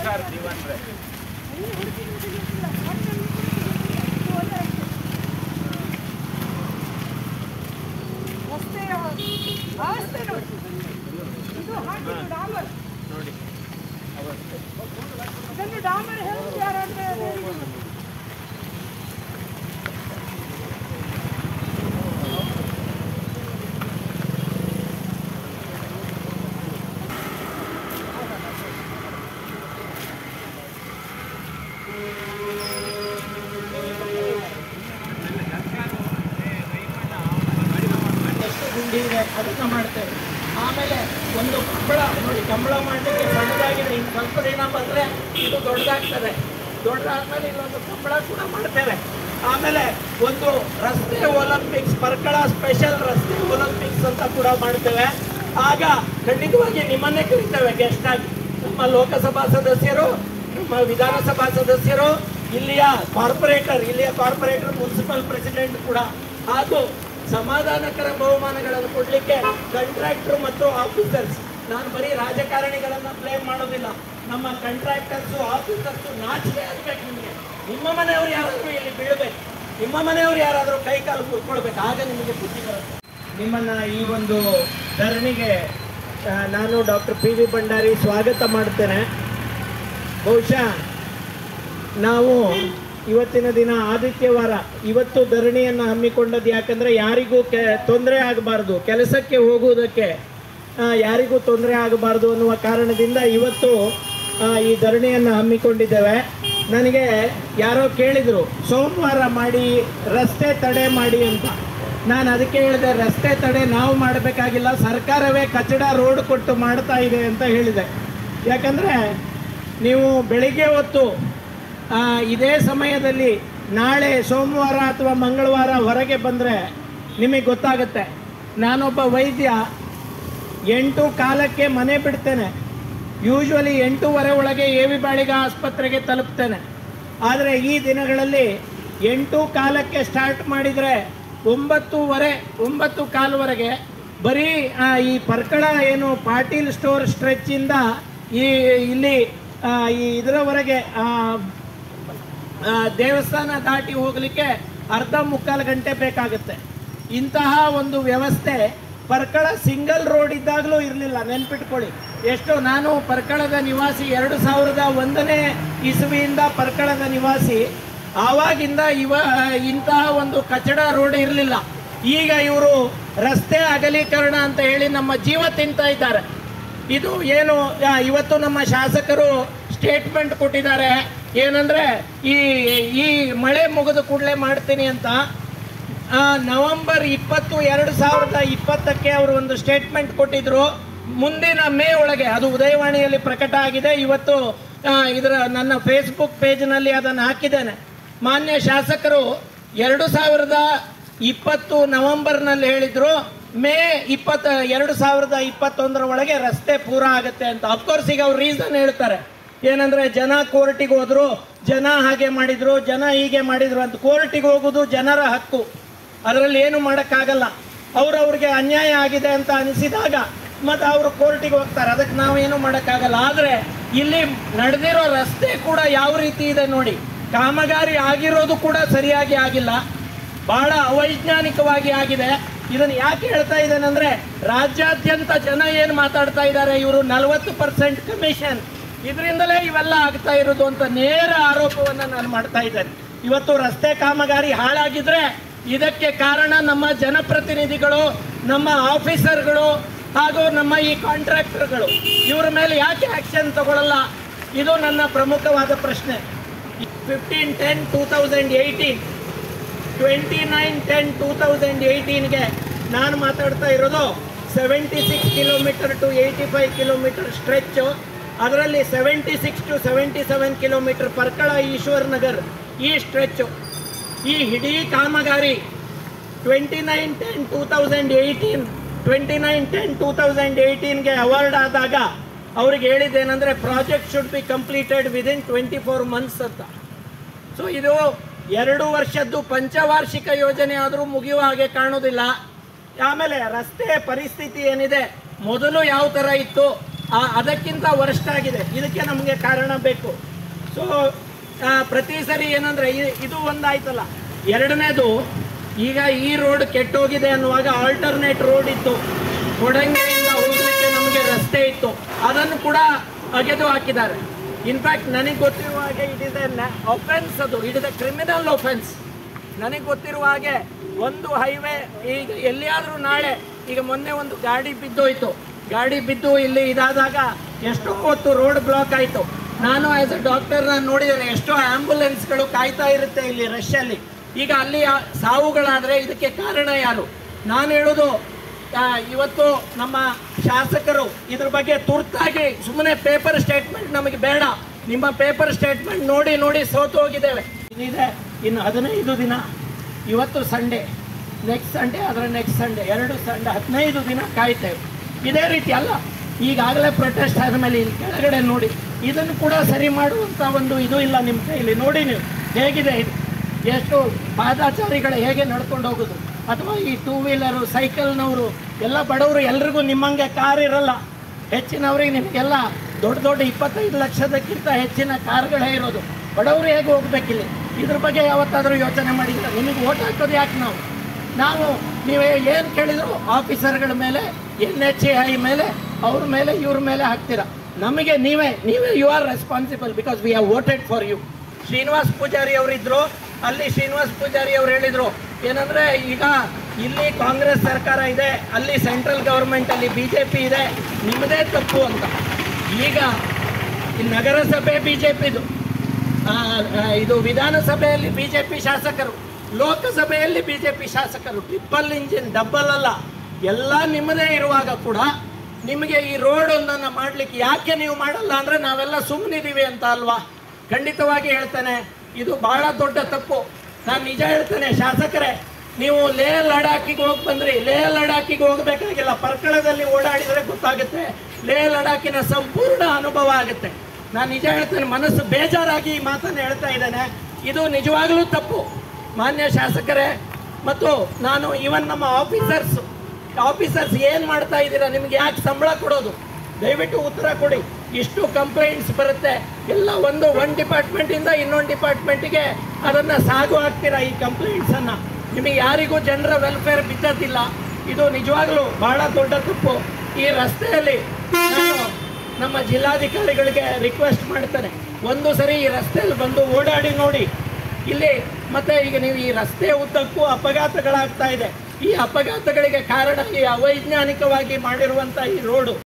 ನಮಸ್ಕಾರ ಜೀವನ್ರೆ ರಸ್ತೆಯ ಅವಸ್ಥೆ ನೋಡಿ ಇದು ಹಾಕಿದ್ದು ಡಾಮರ್ ನೋಡಿ ಅವಸ್ಥೆ ಇದನ್ನು ಡಾಮರ್ ಹೇಳ್ತಿದ್ದಾರೆ ಅಂತ ಹೇಳಿ ಎಷ್ಟು ಗುಂಡಿ ಇದೆ ಅದನ್ನ ಮಾಡ್ತೇವೆ ಆಮೇಲೆ ಒಂದು ಕಂಬಳ ನೋಡಿ ಕಂಬಳ ಮಾಡಲಿಕ್ಕೆ ಸಣ್ಣದಾಗಿದೆ ಇನ್ನು ಸ್ವಲ್ಪ ದಿನ ಬಂದರೆ ಇದು ದೊಡ್ಡದಾಗ್ತದೆ ದೊಡ್ಡದಾದ್ಮೇಲೆ ಇಲ್ಲೊಂದು ಕಂಬಳ ಕೂಡ ಮಾಡ್ತೇವೆ ಆಮೇಲೆ ಒಂದು ರಸ್ತೆ ಒಲಿಂಪಿಕ್ಸ್ ಪರ್ಕಳ ಸ್ಪೆಷಲ್ ರಸ್ತೆ ಒಲಿಂಪಿಕ್ಸ್ ಅಂತ ಕೂಡ ಮಾಡ್ತೇವೆ ಆಗ ಖಂಡಿತವಾಗಿ ನಿಮ್ಮನ್ನೇ ಕರಿತೇವೆ ಗೆಸ್ಟ್ ಆಗಿ ನಮ್ಮ ಲೋಕಸಭಾ ಸದಸ್ಯರು ನಮ್ಮ ವಿಧಾನಸಭಾ ಸದಸ್ಯರು ಇಲ್ಲಿಯ ಕಾರ್ಪೊರೇಟರ್ ಇಲ್ಲಿಯ ಕಾರ್ಪೊರೇಟರ್ ಮುನ್ಸಿಪಲ್ ಪ್ರೆಸಿಡೆಂಟ್ ಕೂಡ ಹಾಗೂ ಸಮಾಧಾನಕರ ಬಹುಮಾನಗಳನ್ನು ಕೊಡ್ಲಿಕ್ಕೆ ಕಾಂಟ್ರಾಕ್ಟರ್ ಮತ್ತು ಆಫೀಸರ್ಸ್ ನಾನು ಬರೀ ರಾಜಕಾರಣಿಗಳನ್ನ ಪ್ಲೇಮ್ ಮಾಡೋದಿಲ್ಲ ನಮ್ಮ ಕಾಂಟ್ರಾಕ್ಟರ್ಸು ಆಫೀಸರ್ಸು ನಾಚಿಕೆ ಆಗ್ಬೇಕು ನಿಮಗೆ ನಿಮ್ಮ ಮನೆಯವರು ಯಾರಾದರೂ ಇಲ್ಲಿ ಬೀಳ್ಬೇಕು ನಿಮ್ಮ ಮನೆಯವರು ಯಾರಾದರೂ ಕೈ ಕಾಲು ಕುರ್ಕೊಳ್ಬೇಕು ಆಗ ನಿಮಗೆ ಬುದ್ಧಿ ಬರುತ್ತೆ ನಿಮ್ಮನ್ನ ಈ ಒಂದು ಧರಣಿಗೆ ಆ, ನಾನು ಡಾಕ್ಟರ್ ಪಿ ವಿ ಭಂಡಾರಿ ಸ್ವಾಗತ ಮಾಡ್ತೇನೆ ಬಹುಶಃ ನಾವು ಇವತ್ತಿನ ದಿನ ಆದಿತ್ಯವಾರ ಇವತ್ತು ಧರಣಿಯನ್ನು ಹಮ್ಮಿಕೊಂಡದ್ದು ಯಾಕಂದ್ರೆ ಯಾರಿಗೂ ಕೆ ತೊಂದರೆ ಆಗಬಾರ್ದು ಕೆಲಸಕ್ಕೆ ಹೋಗುವುದಕ್ಕೆ ಆ, ಯಾರಿಗೂ ತೊಂದರೆ ಆಗಬಾರ್ದು ಅನ್ನುವ ಕಾರಣದಿಂದ ಇವತ್ತು ಆ, ಈ ಧರಣಿಯನ್ನು ಹಮ್ಮಿಕೊಂಡಿದ್ದೇವೆ ನನಗೆ ಯಾರೋ ಕೇಳಿದರು ಸೋಮವಾರ ಮಾಡಿ ರಸ್ತೆ ತಡೆ ಮಾಡಿ ಅಂತ ನಾನು ಅದಕ್ಕೆ ಹೇಳಿದೆ ರಸ್ತೆ ತಡೆ ನಾವು ಮಾಡಬೇಕಾಗಿಲ್ಲ ಸರ್ಕಾರವೇ ಕಚಡ ರೋಡ್ ಕೊಟ್ಟು ಮಾಡ್ತಾ ಇದೆ ಅಂತ ಹೇಳಿದೆ ಯಾಕಂದರೆ ನೀವು ಬೆಳಿಗ್ಗೆ ಹೊತ್ತು ಆ, ಇದೇ ಸಮಯದಲ್ಲಿ ನಾಳೆ ಸೋಮವಾರ ಅಥವಾ ಮಂಗಳವಾರ ಹೊರಗೆ ಬಂದರೆ ನಿಮಗೆ ಗೊತ್ತಾಗುತ್ತೆ ನಾನೊಬ್ಬ ವೈದ್ಯ ಎಂಟು ಕಾಲಕ್ಕೆ ಮನೆ ಬಿಡ್ತೇನೆ ಯೂಶ್ವಲಿ ಎಂಟೂವರೆ ಒಳಗೆ ಎ ವಿ ಬಾಳಿಗ ಆಸ್ಪತ್ರೆಗೆ ತಲುಪ್ತೇನೆ ಆದರೆ ಈ ದಿನಗಳಲ್ಲಿ ಎಂಟು ಕಾಲಕ್ಕೆ ಸ್ಟಾರ್ಟ್ ಮಾಡಿದರೆ ಒಂಬತ್ತೂವರೆ ಒಂಬತ್ತು ಕಾಲುವರೆಗೆ ಬರೀ ಆ, ಈ ಪರ್ಕಳ ಏನು ಪಾಟೀಲ್ ಸ್ಟೋರ್ ಸ್ಟ್ರೆಚ್ಚಿಂದ ಈ ಇಲ್ಲಿ ಆ, ಈ ಇದರವರೆಗೆ ಆ, ಆ, ದೇವಸ್ಥಾನ ದಾಟಿ ಹೋಗಲಿಕ್ಕೆ ಅರ್ಧ ಮುಕ್ಕಾಲು ಗಂಟೆ ಬೇಕಾಗುತ್ತೆ ಇಂತಹ ಒಂದು ವ್ಯವಸ್ಥೆ ಪರ್ಕಳ ಸಿಂಗಲ್ ರೋಡ್ ಇದ್ದಾಗಲೂ ಇರಲಿಲ್ಲ ನೆನ್ಪಿಟ್ಕೊಳ್ಳಿ ಎಷ್ಟೋ ನಾನು ಪರ್ಕಳದ ನಿವಾಸಿ ಎರಡು ಸಾವಿರದ ಒಂದನೇ ಇಸುವಿಯಿಂದ ಪರ್ಕಳದ ನಿವಾಸಿ ಆವಾಗಿಂದ ಇವ ಇಂತಹ ಒಂದು ಕಚಡ ರೋಡ್ ಇರಲಿಲ್ಲ ಈಗ ಇವರು ರಸ್ತೆ ಅಗಲೀಕರಣ ಅಂತ ಹೇಳಿ ನಮ್ಮ ಜೀವ ತಿಂತಾ ಇದ್ದಾರೆ ಇದು ಏನು ಆ, ಇವತ್ತು ನಮ್ಮ ಶಾಸಕರು ಸ್ಟೇಟ್ಮೆಂಟ್ ಕೊಟ್ಟಿದ್ದಾರೆ ಏನಂದ್ರೆ ಈ ಈ ಮಳೆ ಮುಗಿದ ಕೂಡಲೇ ಮಾಡ್ತೀನಿ ಅಂತ ಆ, ನವೆಂಬರ್ ಇಪ್ಪತ್ತು ಎರಡು ಸಾವಿರದ ಇಪ್ಪತ್ತಕ್ಕೆ ಅವರು ಒಂದು ಸ್ಟೇಟ್ಮೆಂಟ್ ಕೊಟ್ಟಿದ್ರು ಮುಂದಿನ ಮೇ ಒಳಗೆ ಅದು ಉದಯವಾಣಿಯಲ್ಲಿ ಪ್ರಕಟ ಆಗಿದೆ ಇವತ್ತು ಆ, ಇದರ ನನ್ನ ಫೇಸ್ಬುಕ್ ಪೇಜ್ನಲ್ಲಿ ಅದನ್ನು ಹಾಕಿದ್ದೇನೆ ಮಾನ್ಯ ಶಾಸಕರು ಎರಡು ಸಾವಿರದ ಇಪ್ಪತ್ತು ನವೆಂಬರ್ನಲ್ಲಿ ಹೇಳಿದ್ರು ಮೇ ಇಪ್ಪತ್ತ ಎರಡು ಸಾವಿರದ ಇಪ್ಪತ್ತೊಂದರ ಒಳಗೆ ರಸ್ತೆ ಪೂರ ಆಗುತ್ತೆ ಅಂತ ಅಫ್ಕೋರ್ಸ್ ಈಗ ಅವ್ರು ರೀಸನ್ ಹೇಳ್ತಾರೆ ಏನಂದ್ರೆ ಜನ ಕೋರ್ಟಿಗೆ ಹೋದ್ರು ಜನ ಹಾಗೆ ಮಾಡಿದ್ರು ಜನ ಹೀಗೆ ಮಾಡಿದ್ರು ಅಂತ ಕೋರ್ಟಿಗೆ ಹೋಗೋದು ಜನರ ಹಕ್ಕು ಅದರಲ್ಲಿ ಏನು ಮಾಡೋಕ್ಕಾಗಲ್ಲ ಅವ್ರವ್ರಿಗೆ ಅನ್ಯಾಯ ಆಗಿದೆ ಅಂತ ಅನಿಸಿದಾಗ ಮತ್ತು ಅವರು ಕೋರ್ಟಿಗೆ ಹೋಗ್ತಾರೆ ಅದಕ್ಕೆ ನಾವೇನು ಮಾಡೋಕ್ಕಾಗಲ್ಲ ಆದರೆ ಇಲ್ಲಿ ನಡೆದಿರೋ ರಸ್ತೆ ಕೂಡ ಯಾವ ರೀತಿ ಇದೆ ನೋಡಿ ಕಾಮಗಾರಿ ಆಗಿರೋದು ಕೂಡ ಸರಿಯಾಗಿ ಆಗಿಲ್ಲ ಬಹಳ ಅವೈಜ್ಞಾನಿಕವಾಗಿ ಆಗಿದೆ ಇದನ್ನು ಯಾಕೆ ಹೇಳ್ತಾ ಇದ್ದೇನೆ ಅಂದ್ರೆ ರಾಜ್ಯಾದ್ಯಂತ ಜನ ಏನು ಮಾತಾಡ್ತಾ ಇದ್ದಾರೆ ಇವರು ನಲವತ್ತು ಪರ್ಸೆಂಟ್ ಕಮಿಷನ್ ಇದರಿಂದಲೇ ಇವೆಲ್ಲ ಆಗ್ತಾ ಇರೋದು ಅಂತ ನೇರ ಆರೋಪವನ್ನು ನಾನು ಮಾಡ್ತಾ ಇದ್ದೇನೆ ಇವತ್ತು ರಸ್ತೆ ಕಾಮಗಾರಿ ಹಾಳಾಗಿದ್ರೆ ಇದಕ್ಕೆ ಕಾರಣ ನಮ್ಮ ಜನಪ್ರತಿನಿಧಿಗಳು ನಮ್ಮ ಆಫೀಸರ್ಗಳು ಹಾಗೂ ನಮ್ಮ ಈ ಕಾಂಟ್ರಾಕ್ಟರ್ಗಳು ಇವರ ಮೇಲೆ ಯಾಕೆ ಆಕ್ಷನ್ ತಗೊಳ್ಳಲ್ಲ ಇದು ನನ್ನ ಪ್ರಮುಖವಾದ ಪ್ರಶ್ನೆ fifteen ten two thousand eighteen twenty nine ten two thousand ಏಯ್ಟೀನ್ಗೆ ನಾನು ಮಾತಾಡ್ತಾ ಇರೋದು seventy six kilometre to eighty five kilometre stretch ಅದರಲ್ಲಿ seventy six to seventy seven kilometre Parkala Eshwar Nagar ಈ ಸ್ಟ್ರೆಚ್ಚು ಈ ಇಡೀ ಕಾಮಗಾರಿ twenty nine ten two thousand eighteen twenty nine ten two thousand ಏಯ್ಟೀನ್ಗೆ ಅವಾರ್ಡ್ ಆದಾಗ ಅವ್ರಿಗೆ ಹೇಳಿದ್ದೇನೆಂದರೆ project should be completed within twenty four months ಅಂತ ಸೊ ಇದು ಎರಡು ವರ್ಷದ್ದು ಪಂಚವಾರ್ಷಿಕ ಯೋಜನೆ ಆದರೂ ಮುಗಿಯುವ ಹಾಗೆ ಕಾಣೋದಿಲ್ಲ ಆಮೇಲೆ ರಸ್ತೆ ಪರಿಸ್ಥಿತಿ ಏನಿದೆ ಮೊದಲು ಯಾವ ಥರ ಇತ್ತು ಅದಕ್ಕಿಂತ ವರ್ಸ್ಟ್ ಆಗಿದೆ ಇದಕ್ಕೆ ನಮಗೆ ಕಾರಣ ಬೇಕು ಸೊ ಪ್ರತಿ ಸರಿ ಏನಂದ್ರೆ ಇ- ಇದು ಒಂದಾಯ್ತಲ್ಲ ಎರಡನೇದು ಈಗ ಈ ರೋಡ್ ಕೆಟ್ಟೋಗಿದೆ ಅನ್ನುವಾಗ ಆಲ್ಟರ್ನೇಟ್ ರೋಡ್ ಇತ್ತು ಕೊಡಂಗೆಯಿಂದ ಹೋಗ್ಲಿಕ್ಕೆ ನಮಗೆ ರಸ್ತೆ ಇತ್ತು ಅದನ್ನು ಕೂಡ ಅಗೆದು ಹಾಕಿದ್ದಾರೆ ಇನ್ಫ್ಯಾಕ್ಟ್ ನನಗೆ ಗೊತ್ತಿರುವ ಹಾಗೆ ಇಟ್ ಇಸ್ ಎ ಒಫೆನ್ಸ್ ಅದು it is a criminal offence ನನಗೆ ಗೊತ್ತಿರುವ ಹಾಗೆ ಒಂದು ಹೈವೇ ಈಗ ಎಲ್ಲಿಯಾದರೂ ನಾಳೆ ಈಗ ಮೊನ್ನೆ ಒಂದು ಗಾಡಿ ಬಿದ್ದೋಯ್ತು ಗಾಡಿ ಬಿದ್ದು ಇಲ್ಲಿ ಇದಾದಾಗ ಎಷ್ಟೋ ಹೊತ್ತು ರೋಡ್ ಬ್ಲಾಕ್ ಆಯಿತು ನಾನು ಆಸ್ ಅ ಡಾಕ್ಟರ್ ನಾನು ನೋಡಿದ್ದೇನೆ ಎಷ್ಟೋ ಆಂಬುಲೆನ್ಸ್ಗಳು ಕಾಯ್ತಾ ಇರುತ್ತೆ ಇಲ್ಲಿ ರಶ್ಯಲ್ಲಿ ಈಗ ಅಲ್ಲಿ ಆ ಸಾವುಗಳಾದರೆ ಇದಕ್ಕೆ ಕಾರಣ ಯಾರು ನಾನು ಹೇಳೋದು ಆ, ಇವತ್ತು ನಮ್ಮ ಶಾಸಕರು ಇದ್ರ ಬಗ್ಗೆ ತುರ್ತಾಗಿ ಸುಮ್ಮನೆ ಪೇಪರ್ ಸ್ಟೇಟ್ಮೆಂಟ್ ನಮಗೆ ಬೇಡ ನಿಮ್ಮ ಪೇಪರ್ ಸ್ಟೇಟ್ಮೆಂಟ್ ನೋಡಿ ನೋಡಿ ಸೋತು ಹೋಗಿದ್ದೇವೆ ಇದಿದೆ ಇನ್ನು ಹದಿನೈದು ದಿನ ಇವತ್ತು ಸಂಡೇ ನೆಕ್ಸ್ಟ್ ಸಂಡೇ ಅದರ ನೆಕ್ಸ್ಟ್ ಸಂಡೇ ಎರಡು ಸಂಡೇ ಹದಿನೈದು ದಿನ ಕಾಯ್ತೇವೆ ಇದೇ ರೀತಿ ಅಲ್ಲ ಈಗಾಗಲೇ ಪ್ರೊಟೆಸ್ಟ್ ಆದಮೇಲೆ ಇಲ್ಲಿ ಕೆಳಗಡೆ ನೋಡಿ ಇದನ್ನು ಕೂಡ ಸರಿ ಮಾಡುವಂಥ ಒಂದು ಇದು ಇಲ್ಲ ನಿಮ್ಮ ಕೈಯಲ್ಲಿ ನೋಡಿ ನೀವು ಹೇಗಿದೆ ಇದು ಎಷ್ಟು ಪಾದಾಚಾರಿಗಳು ಹೇಗೆ ನಡ್ಕೊಂಡು ಹೋಗೋದು ಅಥವಾ ಈ ಟೂ ವೀಲರು ಸೈಕಲ್ನವರು ಎಲ್ಲ ಬಡವರು ಎಲ್ರಿಗೂ ನಿಮ್ಮಂಗೆ ಕಾರ್ ಇರಲ್ಲ ಹೆಚ್ಚಿನವ್ರಿಗೆ ನಿಮಗೆಲ್ಲ ದೊಡ್ಡ ದೊಡ್ಡ ಇಪ್ಪತ್ತೈದು ಲಕ್ಷದಕ್ಕಿಂತ ಹೆಚ್ಚಿನ ಕಾರ್ಗಳೇ ಇರೋದು ಬಡವರು ಹೇಗೆ ಹೋಗ್ಬೇಕಿಲ್ಲಿ ಇದ್ರ ಬಗ್ಗೆ ಯಾವತ್ತಾದರೂ ಯೋಚನೆ ಮಾಡಿಲ್ಲ ನಿಮಗೆ ಓಟ್ ಹಾಕೋದು ಯಾಕೆ ನಾವು ನಾವು ನೀವು ಏನು ಕೇಳಿದ್ರು ಆಫೀಸರ್ಗಳ ಮೇಲೆ ಎನ್ ಎಚ್ ಎ ಐ ಮೇಲೆ ಅವ್ರ ಮೇಲೆ ಇವ್ರ ಮೇಲೆ ಹಾಕ್ತೀರಾ ನಮಗೆ ನೀವೇ ನೀವೇ you are responsible because we have voted for you Srinivas Poojary ಅವರಿದ್ರು ಅಲ್ಲಿ ಶ್ರೀನಿವಾಸ್ ಪೂಜಾರಿ ಅವ್ರು ಹೇಳಿದ್ರು ಏನಂದ್ರೆ ಈಗ ಇಲ್ಲಿ ಕಾಂಗ್ರೆಸ್ ಸರ್ಕಾರ ಇದೆ ಅಲ್ಲಿ ಸೆಂಟ್ರಲ್ ಗವರ್ಮೆಂಟ್ ಅಲ್ಲಿ ಬಿಜೆಪಿ ಇದೆ ನಿಮ್ಮದೇ ತಪ್ಪು ಅಂತ ಈಗ ಈ ನಗರಸಭೆ ಬಿಜೆಪಿದು ಇದು ವಿಧಾನಸಭೆಯಲ್ಲಿ ಬಿಜೆಪಿ ಶಾಸಕರು ಲೋಕಸಭೆಯಲ್ಲಿ ಬಿಜೆಪಿ ಶಾಸಕರು ಟ್ರಿಪಲ್ ಇಂಜಿನ್ ಡಬ್ಬಲ್ ಅಲ್ಲ ಎಲ್ಲ ನಿಮ್ಮದೇ ಇರುವಾಗ ಕೂಡ ನಿಮಗೆ ಈ ರೋಡ್ ಒಂದನ್ನು ಮಾಡ್ಲಿಕ್ಕೆ ಯಾಕೆ ನೀವು ಮಾಡಲ್ಲ ಅಂದ್ರೆ ನಾವೆಲ್ಲ ಸುಮ್ಮನಿದ್ದೀವಿ ಅಂತ ಅಲ್ವಾ ಖಂಡಿತವಾಗಿ ಹೇಳ್ತೇನೆ ಇದು ಬಹಳ ದೊಡ್ಡ ತಪ್ಪು ನಾನು ನಿಜ ಹೇಳ್ತೇನೆ ಶಾಸಕರೇ ನೀವು ಲೇ ಲಡಾಖಿಗೆ ಹೋಗಿ ಬಂದ್ರಿ ಲೇ ಲಡಾಖಿಗೆ ಹೋಗಬೇಕಾಗಿಲ್ಲ ಪರ್ಕಳದಲ್ಲಿ ಓಡಾಡಿದ್ರೆ ಗೊತ್ತಾಗುತ್ತೆ ಲೇ ಲಡಾಖಿನ ಸಂಪೂರ್ಣ ಅನುಭವ ಆಗುತ್ತೆ ನಾನು ನಿಜ ಹೇಳ್ತೇನೆ ಮನಸ್ಸು ಬೇಜಾರಾಗಿ ಈ ಮಾತನ್ನು ಹೇಳ್ತಾ ಇದ್ದೇನೆ ಇದು ನಿಜವಾಗ್ಲೂ ತಪ್ಪು ಮಾನ್ಯ ಶಾಸಕರೇ ಮತ್ತು ನಾನು ಇವನ್ ನಮ್ಮ ಆಫೀಸರ್ಸ್ ಆಫೀಸರ್ಸ್ ಏನು ಮಾಡ್ತಾ ಇದ್ದೀರಾ ನಿಮ್ಗೆ ಯಾಕೆ ಸಂಬಳ ಕೊಡೋದು ದಯವಿಟ್ಟು ಉತ್ತರ ಕೊಡಿ ಇಷ್ಟು ಕಂಪ್ಲೇಂಟ್ಸ್ ಬರುತ್ತೆ ಎಲ್ಲ ಒಂದು ಒನ್ ಡಿಪಾರ್ಟ್ಮೆಂಟಿಂದ ಇನ್ನೊಂದು ಡಿಪಾರ್ಟ್ಮೆಂಟಿಗೆ ಅದನ್ನು ಸಾಗು ಹಾಕ್ತೀರಾ ಈ ಕಂಪ್ಲೇಂಟ್ಸನ್ನು ನಿಮಗೆ ಯಾರಿಗೂ ಜನರ ವೆಲ್ಫೇರ್ ಬಿದ್ದದಿಲ್ಲ ಇದು ನಿಜವಾಗ್ಲೂ ಬಹಳ ದೊಡ್ಡ ತಪ್ಪು ಈ ರಸ್ತೆಯಲ್ಲಿ ನಾನು ನಮ್ಮ ಜಿಲ್ಲಾಧಿಕಾರಿಗಳಿಗೆ ರಿಕ್ವೆಸ್ಟ್ ಮಾಡ್ತೇನೆ ಒಂದು ಸರಿ ಈ ರಸ್ತೆಯಲ್ಲಿ ಬಂದು ಓಡಾಡಿ ನೋಡಿ ಇಲ್ಲಿ ಮತ್ತೆ ಈಗ ನೀವು ಈ ರಸ್ತೆ ಉದ್ದಕ್ಕೂ ಅಪಘಾತಗಳಾಗ್ತಾ ಇದೆ ಈ ಅಪಘಾತಗಳಿಗೆ ಕಾರಣ ಈ ಅವೈಜ್ಞಾನಿಕವಾಗಿ ಮಾಡಿರುವಂಥ ಈ ರೋಡು